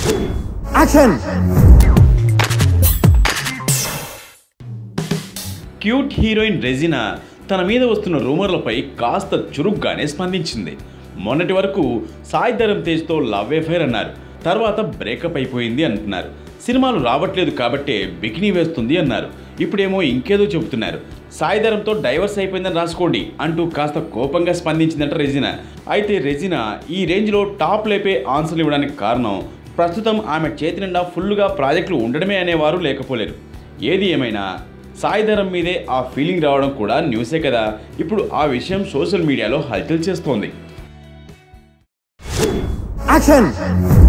action cute heroine Regina తన మీద వస్తున్న రూమర్లపై కాస్త చురుగ్గానే స్పందించింది మొన్నటి వరకు సాయి ధరమ్ తేజ్తో లవ్ ఎఫైర్ అన్నారు తర్వాత బ్రేకప్ అయిపోయింది అంటున్నారు సినిమాలు రావట్లేదు కాబట్టే బికినీ వేస్తుంది అన్నారు ఇప్పుడేమో ఇంకేదో చెబుతున్నారు సాయి ధరమ్తో డైవర్స్ అయిపోయిందని రాసుకోండి అంటూ కాస్త కోపంగా స్పందించిందంట రెజినా అయితే రెజినా ఈ రేంజ్లో టాప్ లేపే ఆన్సర్లు ఇవ్వడానికి కారణం ప్రస్తుతం ఆమె చేతి నిండా ఫుల్గా ప్రాజెక్టులు ఉండడమే అనేవారు లేకపోలేరు ఏది ఏమైనా సాయిధరం మీదే ఆ ఫీలింగ్ రావడం కూడా న్యూసే కదా ఇప్పుడు ఆ విషయం సోషల్ మీడియాలో హల్చల్ చేస్తోంది యాక్షన్